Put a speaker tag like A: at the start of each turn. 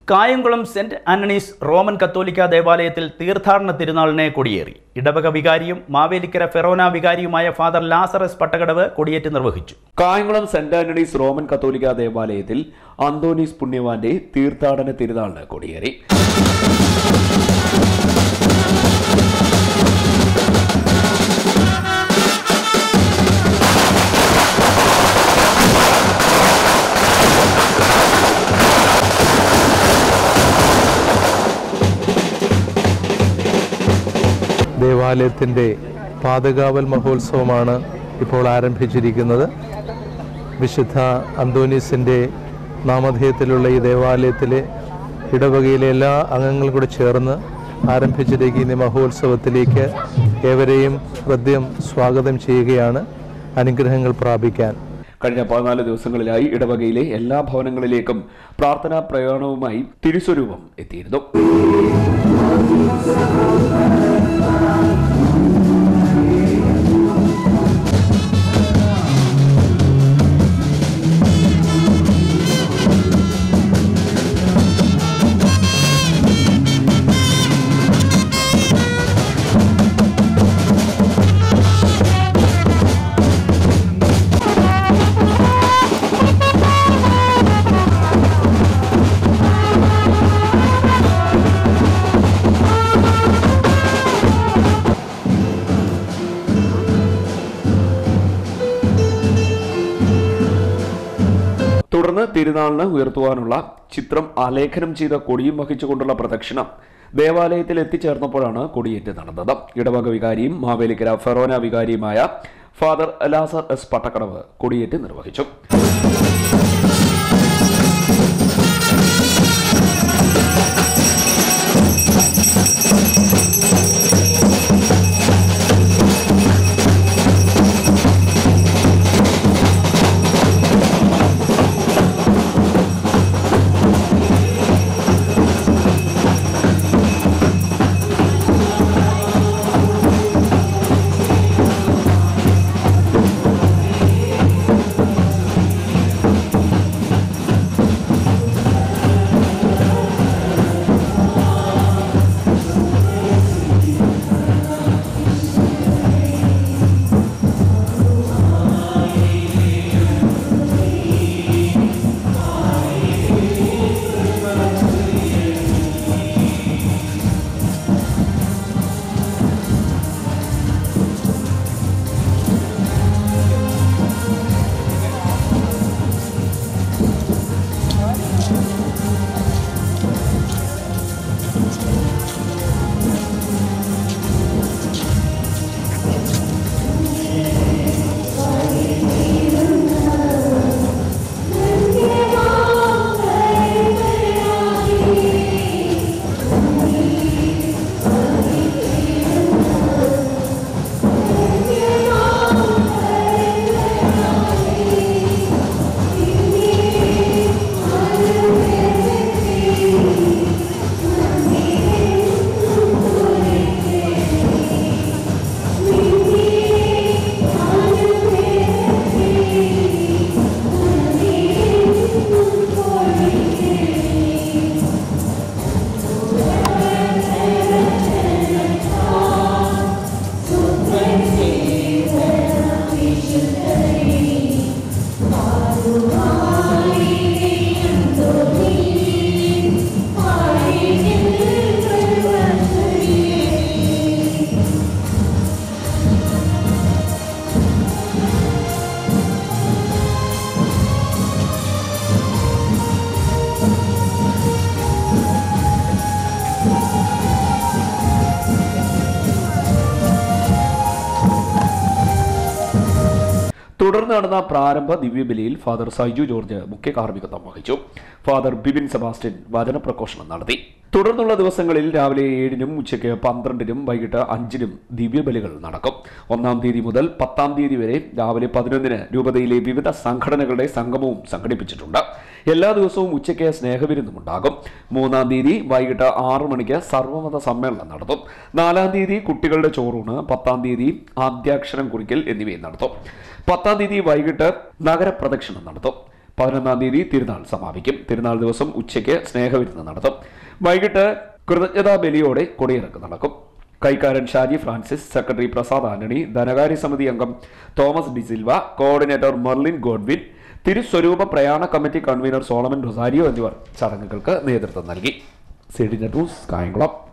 A: Kayamkulam saint Antony's Roman കത്തോലിക്ക ദേവാലയത്തിൽ തീർത്ഥാടന തിരുനാളിനെ കൊടിയേറി ഇടവക വികാരിയും മാവേലിക്കര ഫെറോന വികാരിയുമായ ഫാദർ ലാസറസ് പട്ടകടവ് കൊടിയേറ്റ് നിർവഹിച്ചു
B: കായംകുളം സെന്റ് ആന്റണീസ് റോമൻ കത്തോലിക്ക ദേവാലയത്തിൽ അന്തോണീസ് പുണ്യവാന്റെ തീർത്ഥാടന തിരുനാളിന് കൊടിയേറി
C: ദേവാലയത്തിൻ്റെ പാതകാവൽ മഹോത്സവമാണ് ഇപ്പോൾ ആരംഭിച്ചിരിക്കുന്നത് വിശുദ്ധ അന്തോനീസിൻ്റെ നാമധേയത്തിലുള്ള ഈ ദേവാലയത്തിലെ ഇടവകയിലെ എല്ലാ അംഗങ്ങളും കൂടെ ചേർന്ന് ആരംഭിച്ചിരിക്കുന്ന ഈ മഹോത്സവത്തിലേക്ക് ഏവരെയും ഹൃദയം സ്വാഗതം ചെയ്യുകയാണ് അനുഗ്രഹങ്ങൾ പ്രാപിക്കാൻ
B: കഴിഞ്ഞ പതിനാല് ദിവസങ്ങളിലായി ഇടവകയിലെ എല്ലാ ഭവനങ്ങളിലേക്കും പ്രാർത്ഥനാ പ്രയാണവുമായി തിരുസ്വരൂപം എത്തിയിരുന്നു തുടർന്ന് തിരുനാളിന് ഉയർത്തുവാനുള്ള ചിത്രം ആലേഖനം ചെയ്ത കൊടിയും വഹിച്ചുകൊണ്ടുള്ള പ്രദക്ഷിണം ദേവാലയത്തിൽ എത്തിച്ചേർന്നപ്പോഴാണ് കൊടിയേറ്റ് നടന്നത് ഇടവക വികാരിയും മാവേലിക്കര ഫെറോന വികാരിയുമായ ഫാദർ ലാസർ എസ് പട്ടക്കടവ് കൊടിയേറ്റ് നിർവഹിച്ചു തുടർന്ന് നടന്ന പ്രാരംഭ ദിവ്യബലിയിൽ ഫാദർ സൈജു ജോർജ് മുഖ്യ കാർമ്മികത്വം വഹിച്ചു ഫാദർ ബിബിൻ സെബാസ്റ്റ്യൻ വചനപ്രഘോഷണം നടത്തി തുടർന്നുള്ള ദിവസങ്ങളിൽ രാവിലെ ഏഴിനും ഉച്ചയ്ക്ക് പന്ത്രണ്ടിനും വൈകിട്ട് അഞ്ചിനും ദിവ്യബലികൾ നടക്കും ഒന്നാം തീയതി മുതൽ പത്താം തീയതി വരെ രാവിലെ പതിനൊന്നിന് രൂപതയിലെ വിവിധ സംഘടനകളുടെ സംഗമവും സംഘടിപ്പിച്ചിട്ടുണ്ട് എല്ലാ ദിവസവും ഉച്ചയ്ക്ക് സ്നേഹവിരുന്നും ഉണ്ടാകും മൂന്നാം തീയതി വൈകിട്ട് ആറു മണിക്ക് സർവമത സമ്മേളനം നടത്തും നാലാം തീയതി കുട്ടികളുടെ ചോറൂണ് പത്താം തീയതി ആദ്യാക്ഷരം കുറിക്കൽ എന്നിവയും നടത്തും പത്താം തീയതി വൈകിട്ട് നഗരപ്രദക്ഷിണം നടത്തും പതിനൊന്നാം തീയതി തിരുനാൾ സമാപിക്കും തിരുനാൾ ദിവസം ഉച്ചയ്ക്ക് സ്നേഹവിരുന്ന് നടത്തും വൈകിട്ട് കൃതജ്ഞതാ ബലിയോടെ കൊടിയിറക്ക് നടക്കും കൈക്കാരൻ Shaji Francis secretary Prasad Antony ധനകാര്യ സമിതി അംഗം Thomas D'Silva coordinator Merlin Godwin തിരുസ്വരൂപ പ്രയാണ കമ്മിറ്റി കൺവീനർ സോളമൻ റൊസാരിയോ എന്നിവർ ചടങ്ങുകൾക്ക് നേതൃത്വം നൽകി C D net news Kayamkulam